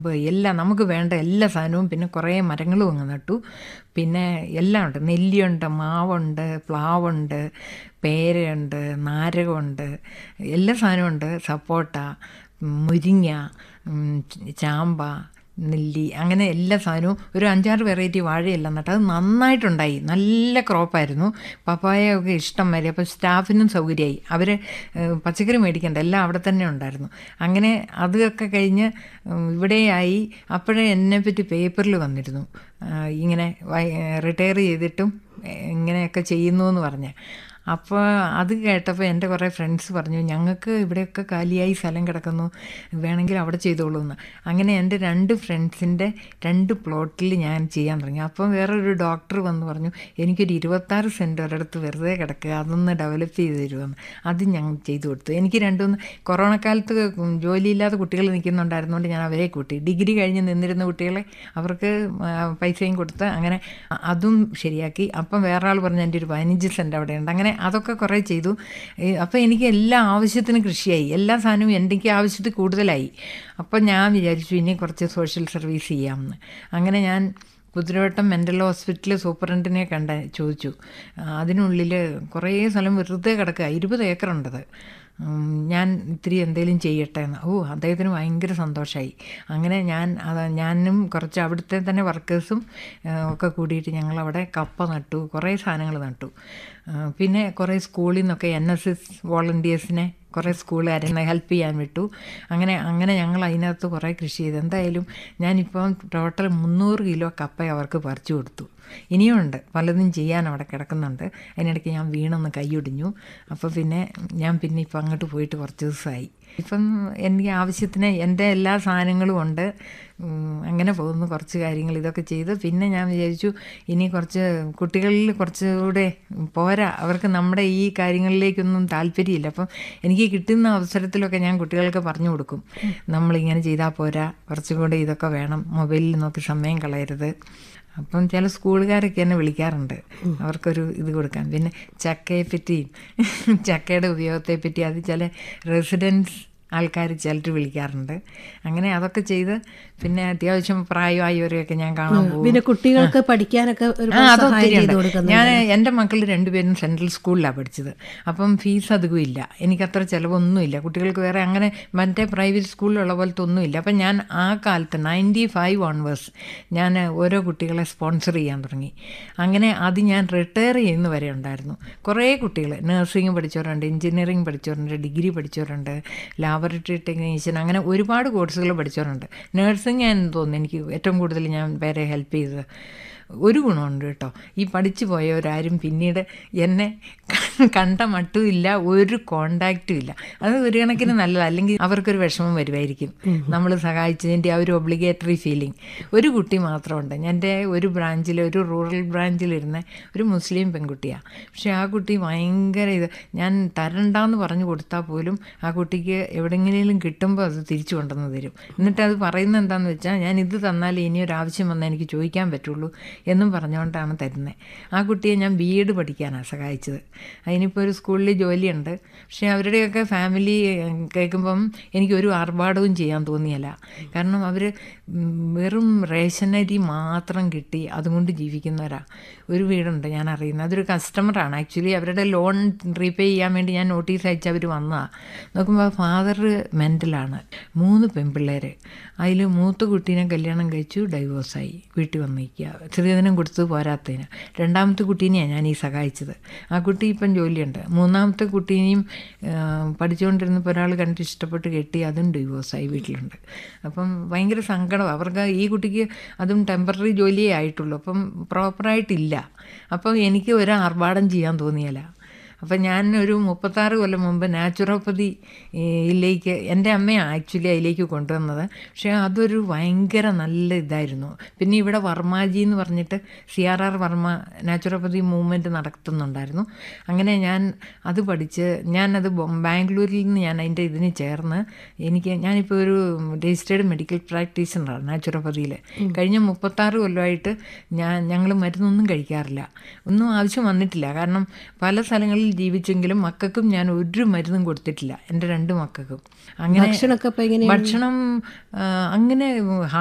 അപ്പോൾ എല്ലാം നമുക്ക് വേണ്ട എല്ലാ സാധനവും പിന്നെ കുറേ മരങ്ങളും അങ്ങ് നട്ടു പിന്നെ എല്ലാം ഉണ്ട് നെല്ലിയുണ്ട് മാവുണ്ട് പ്ലാവുണ്ട് പേരയുണ്ട് നാരകമുണ്ട് എല്ലാ സാധനവും ഉണ്ട് സപ്പോട്ട മുരിങ്ങ ഉം, ചാമ്പ നെല്ലി അങ്ങനെ എല്ലാ സാധനവും ഒരു അഞ്ചാറ് വെറൈറ്റി വാഴയെല്ലാം നട്ട് അത് നന്നായിട്ടുണ്ടായി നല്ല ക്രോപ്പായിരുന്നു പപ്പായ ഒക്കെ ഇഷ്ടം മാതിരി അപ്പോൾ സ്റ്റാഫിനും സൗകര്യമായി അവർ പച്ചക്കറി മേടിക്കണ്ട എല്ലാം അവിടെ തന്നെ ഉണ്ടായിരുന്നു അങ്ങനെ അതൊക്കെ കഴിഞ്ഞ് ഉം, ഇവിടെയായി അപ്പോഴേ എന്നെപ്പറ്റി പേപ്പറിൽ വന്നിരുന്നു ആ, ഇങ്ങനെ റിട്ടയർ ചെയ്തിട്ടും ഏ, ഇങ്ങനെയൊക്കെ ചെയ്യുന്നു എന്ന് പറഞ്ഞ് അപ്പോൾ അത് കേട്ടപ്പോൾ എൻ്റെ കുറേ ഫ്രണ്ട്സ് പറഞ്ഞു ഞങ്ങൾക്ക് ഇവിടെയൊക്കെ കാലിയായി സ്ഥലം കിടക്കുന്നു വേണമെങ്കിൽ അവിടെ ചെയ്തോളൂ എന്ന് അങ്ങനെ എൻ്റെ രണ്ട് ഫ്രണ്ട്സിൻ്റെ രണ്ട് പ്ലോട്ടിൽ ഞാൻ ചെയ്യാൻ തുടങ്ങി അപ്പം വേറൊരു ഡോക്ടർ വന്ന് പറഞ്ഞു എനിക്കൊരു ഇരുപത്താറ് സെൻറ്റ് ഒരിടത്ത് വെറുതെ കിടക്കുക അതൊന്ന് ഡെവലപ്പ് ചെയ്ത് തരുമെന്ന് അത് ഞാൻ ചെയ്തു കൊടുത്തു എനിക്ക് രണ്ടുമൂന്ന് കൊറോണ കാലത്ത് ജോലിയില്ലാത്ത കുട്ടികൾ നിൽക്കുന്നുണ്ടായിരുന്നുകൊണ്ട് ഞാൻ അവരെ കൂട്ടി ഡിഗ്രി കഴിഞ്ഞ് നിന്നിരുന്ന കുട്ടികളെ അവർക്ക് ആ, പൈസയും കൊടുത്ത് അങ്ങനെ അ- അതും ശരിയാക്കി അപ്പം വേറെ ആൾ പറഞ്ഞു എൻ്റെ ഒരു പതിനഞ്ച് സെൻറ്റ് അവിടെ ഉണ്ട് അങ്ങനെ അതൊക്കെ കുറേ ചെയ്തു അപ്പോൾ എനിക്ക് എല്ലാ ആവശ്യത്തിനും കൃഷിയായി എല്ലാ സാധനവും എനിക്ക് ആവശ്യത്തിൽ കൂടുതലായി അപ്പം ഞാൻ വിചാരിച്ചു ഇനി കുറച്ച് സോഷ്യൽ സർവീസ് ചെയ്യാമെന്ന് അങ്ങനെ ഞാൻ കുതിരവട്ടം മെൻ്റൽ ഹോസ്പിറ്റൽ സൂപ്രണ്ടിനെ കണ്ട ചോദിച്ചു ആ, അതിനുള്ളിൽ കുറേ സ്ഥലം വെറുതെ കിടക്കുക ഇരുപത് ഏക്കറുണ്ടത് ഉം, ഞാൻ ഇത്തിരി എന്തെങ്കിലും ചെയ്യട്ടെ എന്ന് ഓ അദ്ദേഹത്തിന് ഭയങ്കര സന്തോഷമായി അങ്ങനെ ഞാൻ അത് ഞാനും കുറച്ച് അവിടുത്തെ തന്നെ വർക്കേഴ്സും ഒക്കെ കൂടിയിട്ട് ഞങ്ങളവിടെ കപ്പ നട്ടു കുറേ സാധനങ്ങൾ നട്ടു ആ, പിന്നെ കുറേ സ്കൂളിൽ നിന്നൊക്കെ എൻ എസ് എസ് വോളണ്ടിയേഴ്സിനെ കുറേ സ്കൂളുകാരെ ഹെൽപ്പ് ചെയ്യാൻ വിട്ടു അങ്ങനെ അങ്ങനെ ഞങ്ങൾ അതിനകത്ത് കുറേ കൃഷി ചെയ്തു എന്തായാലും ഞാനിപ്പം ടോട്ടൽ മുന്നൂറ് കിലോ കപ്പ അവർക്ക് പറിച്ചു കൊടുത്തു ഇനിയും ഉണ്ട് പലതും ചെയ്യാൻ അവിടെ കിടക്കുന്നുണ്ട് അതിനിടയ്ക്ക് ഞാൻ വീണൊന്ന് കൈയൊടിഞ്ഞു അപ്പോൾ പിന്നെ ഞാൻ പിന്നെ ഇപ്പം അങ്ങോട്ട് പോയിട്ട് കുറച്ച് ദിവസമായി ഇപ്പം എനിക്ക് ആവശ്യത്തിന് എൻ്റെ എല്ലാ സാധനങ്ങളും ഉണ്ട് ഉം, അങ്ങനെ പോകുന്നു കുറച്ച് കാര്യങ്ങൾ ഇതൊക്കെ ചെയ്ത് പിന്നെ ഞാൻ വിചാരിച്ചു ഇനി കുറച്ച് കുട്ടികളിൽ കുറച്ചുകൂടെ പോരാ അവർക്ക് നമ്മുടെ ഈ കാര്യങ്ങളിലേക്കൊന്നും താല്പര്യമില്ല അപ്പം എനിക്ക് കിട്ടുന്ന അവസരത്തിലൊക്കെ ഞാൻ കുട്ടികൾക്ക് പറഞ്ഞു കൊടുക്കും നമ്മളിങ്ങനെ ചെയ്താൽ പോരാ കുറച്ചുകൂടെ ഇതൊക്കെ വേണം മൊബൈലിൽ നോക്കി സമയം കളയരുത് അപ്പം ചില സ്കൂളുകാരൊക്കെ എന്നെ വിളിക്കാറുണ്ട് അവർക്കൊരു ഇത് കൊടുക്കാൻ പിന്നെ ചക്കയെ പറ്റിയും ചക്കയുടെ ഉപയോഗത്തെ പറ്റി അത് ചില റെസിഡൻസ് ആൾക്കാർ ചിലർ വിളിക്കാറുണ്ട് അങ്ങനെ അതൊക്കെ ചെയ്ത് പിന്നെ അത്യാവശ്യം പ്രായമായവരെയൊക്കെ ഞാൻ കാണാൻ പോകും പിന്നെ കുട്ടികൾക്ക് പഠിക്കാനൊക്കെ ഒരു ആ അത് സഹായം ഒത്തിരി ചെയ്ത് ഉണ്ട് കൊടുക്കുന്നു ഞാൻ എൻ്റെ മക്കൾ രണ്ടുപേരും സെൻട്രൽ സ്കൂളിലാണ് പഠിച്ചത് അപ്പം ഫീസ് അധികം ഇല്ല എനിക്കത്ര ചിലവൊന്നുമില്ല കുട്ടികൾക്ക് വേറെ അങ്ങനെ മറ്റേ പ്രൈവറ്റ് സ്കൂളിലുള്ള പോലത്തെ ഒന്നുമില്ല അപ്പം ഞാൻ ആ കാലത്ത് നയൻറ്റി ഫൈവ് ഓൺവേഴ്സ് ഞാൻ ഓരോ കുട്ടികളെ സ്പോൺസർ ചെയ്യാൻ തുടങ്ങി അങ്ങനെ അത് ഞാൻ റിട്ടയർ ചെയ്യുന്ന വരെ ഉണ്ടായിരുന്നു കുറേ കുട്ടികൾ നഴ്സിംഗ് പഠിച്ചവരുണ്ട് എഞ്ചിനീയറിംഗ് പഠിച്ചവരുണ്ട് ഡിഗ്രി പഠിച്ചവരുണ്ട് ലാബറട്ടറി ടെക്നീഷ്യൻ അങ്ങനെ ഒരുപാട് കോഴ്സുകൾ പഠിച്ചവരുണ്ട് നഴ്സിംഗ് ഞാൻ തോന്നുന്നു എനിക്ക് ഏറ്റവും കൂടുതൽ ഞാൻ വേറെ ഹെൽപ്പ് ചെയ്തത് ഒരു ഗുണമുണ്ട് കേട്ടോ ഈ പഠിച്ചു പോയവരാരും പിന്നീട് എന്നെ കണ്ട മട്ടുമില്ല ഒരു കോണ്ടാക്റ്റും ഇല്ല അത് ഒരു കണക്കിന് നല്ലത് അല്ലെങ്കിൽ അവർക്കൊരു വിഷമം വരുമായിരിക്കും നമ്മൾ സഹായിച്ചതിൻ്റെ ആ ഒരു ഒബ്ലിഗേറ്ററി ഫീലിംഗ് ഒരു കുട്ടി മാത്രമുണ്ട് എൻ്റെ ഒരു ബ്രാഞ്ചിൽ ഒരു റൂറൽ ബ്രാഞ്ചിലിരുന്ന ഒരു മുസ്ലിം പെൺകുട്ടിയാണ് പക്ഷേ ആ കുട്ടി ഭയങ്കര ഇത് ഞാൻ തരണ്ടെന്ന് പറഞ്ഞു കൊടുത്താൽ പോലും ആ കുട്ടിക്ക് എവിടെയെങ്കിലും കിട്ടുമ്പോൾ അത് തിരിച്ചു കൊണ്ടുവന്ന് തരും എന്നിട്ട് അത് പറയുന്നത് എന്താണെന്ന് വെച്ചാൽ ഞാൻ ഇത് തന്നാൽ ഇനി ഒരു ആവശ്യം വന്നാൽ എനിക്ക് ചോദിക്കാൻ പറ്റുള്ളൂ എന്നും പറഞ്ഞുകൊണ്ടാണ് തരുന്നത് ആ കുട്ടിയെ ഞാൻ ബി എഡ് പഠിക്കാനാണ് സഹായിച്ചത് അതിനിപ്പോൾ ഒരു സ്കൂളിൽ ജോലിയുണ്ട് പക്ഷേ അവരുടെയൊക്കെ ഫാമിലി കേൾക്കുമ്പം എനിക്കൊരു ആർഭാടവും ചെയ്യാൻ തോന്നിയല്ല കാരണം അവർ വെറും റേഷനരി മാത്രം കിട്ടി അതുകൊണ്ട് ജീവിക്കുന്നവരാ ഒരു വീടുണ്ട് ഞാൻ അറിയുന്നത് അതൊരു കസ്റ്റമറാണ് ആക്ച്വലി അവരുടെ ലോൺ റീപേ ചെയ്യാൻ വേണ്ടി ഞാൻ നോട്ടീസ് അയച്ച് അവർ വന്നതാണ് നോക്കുമ്പോൾ ഫാദർ മെൻ്റലാണ് മൂന്ന് പെൺപിള്ളേർ അതിൽ മൂത്ത കുട്ടീനെ കല്യാണം കഴിച്ചു ഡൈവോഴ്സായി വീട്ടിൽ വന്നിരിക്കുക സ്ത്രീധനം കൊടുത്ത് പോരാത്തതിന് രണ്ടാമത്തെ കുട്ടീനെയാണ് ഞാൻ ഈ സഹായിച്ചത് ആ കുട്ടി ഇപ്പം ജോലിയുണ്ട് മൂന്നാമത്തെ കുട്ടീനെയും ആ, പഠിച്ചുകൊണ്ടിരുന്നപ്പോൾ ഒരാൾ കണ്ടിട്ട് ഇഷ്ടപ്പെട്ട് കെട്ടി അതും ഡിവോഴ്സായി വീട്ടിലുണ്ട് അപ്പം ഭയങ്കര സങ്കടം അവർക്ക് ഈ കുട്ടിക്ക് അതും ടെമ്പററി ജോലിയേ ആയിട്ടുള്ളൂ അപ്പം പ്രോപ്പറായിട്ടില്ല അപ്പം എനിക്ക് ഒരു ആർഭാടം ചെയ്യാൻ തോന്നിയല്ല അപ്പം ഞാൻ ഒരു മുപ്പത്താറ് കൊല്ലം മുമ്പ് നാച്ചുറോപ്പതി യിലേക്ക് എൻ്റെ അമ്മയാണ് ആക്ച്വലി അതിലേക്ക് കൊണ്ടുവന്നത് പക്ഷേ അതൊരു ഭയങ്കര നല്ല ഇതായിരുന്നു പിന്നെ ഇവിടെ വർമാജി എന്ന് പറഞ്ഞിട്ട് C R R Varma naturopathy movement നടത്തുന്നുണ്ടായിരുന്നു അങ്ങനെ ഞാൻ അത് പഠിച്ച് ഞാനത് ബൊ- ബാംഗ്ലൂരിൽ നിന്ന് ഞാൻ അതിൻ്റെ ഇതിന് ചേർന്ന് എനിക്ക് ഞാനിപ്പോൾ ഒരു രജിസ്റ്റേർഡ് മെഡിക്കൽ പ്രാക്ടീഷണറാണ് നാച്ചുറോപ്പതിയിൽ കഴിഞ്ഞ മുപ്പത്താറ് കൊല്ലമായിട്ട് ഞാൻ ഞങ്ങൾ മരുന്നൊന്നും കഴിക്കാറില്ല ഒന്നും ആവശ്യം വന്നിട്ടില്ല കാരണം പല സ്ഥലങ്ങളിൽ ജീവിച്ചെങ്കിലും മക്കൾക്കും ഞാൻ ഒരു മരുന്നും കൊടുത്തിട്ടില്ല എൻ്റെ രണ്ട് മക്കൾക്കും അങ്ങനെ ഭക്ഷണമൊക്കെ ഇപ്പൊ എങ്ങനെയാ ഭക്ഷണം ആ, അങ്ങനെ